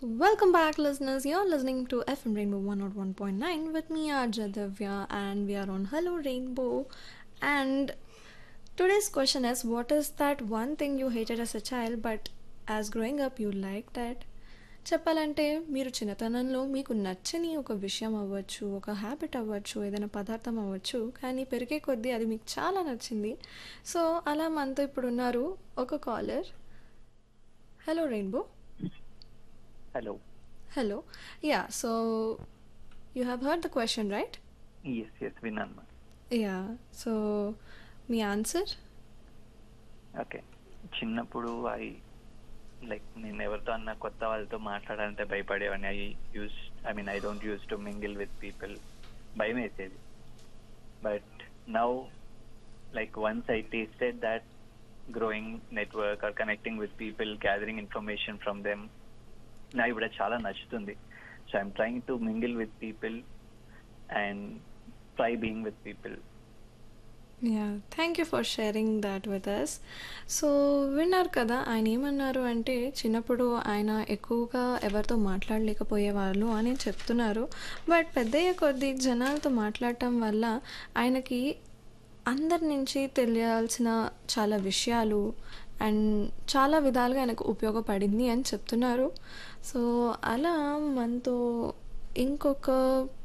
Welcome back, listeners. You're listening to FM Rainbow 101.9 with me, Arja Divya, and we are on Hello Rainbow. And today's question is What is that one thing you hated as a child, but as growing up you liked that? చెప్పాలంటే మీరు చిన్నతనంలో మీకు నచ్చని ఒక విషయం అవ్వచ్చు ఒక habit అవ్వచ్చు ఏదైనా పదార్థం అవ్వచ్చు కానీ పెరిగే కొద్దీ అది మీకు చాలా నచ్చింది సో అలా మనతో ఇప్పుడు ఉన్నారు ఒక caller hello rainbow Hello. Hello. Yeah, so you have heard the question, right? Yes, yes, విన్నాను Yeah. So మీ ఆన్సర్ ఓకే చిన్నప్పుడు ఐ లైక్ నేను ఎవరితో అన్న కొత్త వాళ్ళతో మాట్లాడాలంటే భయపడేవాడిని I use I mean I don't use to mingle with people భయం వేసేది but now like once I tasted that growing network or connecting with people gathering information from them నాకు ఇప్పుడు అది చాలా నచ్చుతుంది so I'm trying to mingle with people and try being with people yeah thank you for sharing that with us so విన్నారు కదా ఆయన ఏమన్నారు అంటే చిన్నప్పుడు ఆయన ఎక్కువగా ఎవరితో మాట్లాడలేకపోయేవాళ్ళు అని చెప్తున్నారు బట్ పెద్దయ్య కొద్దీ జనాలతో మాట్లాడటం వల్ల ఆయనకి అందరి నుంచి తెలియాల్సిన చాలా విషయాలు అండ్ చాలా విధాలుగా ఆయనకు ఉపయోగపడింది అని చెప్తున్నారు సో అలా మనతో ఇంకొక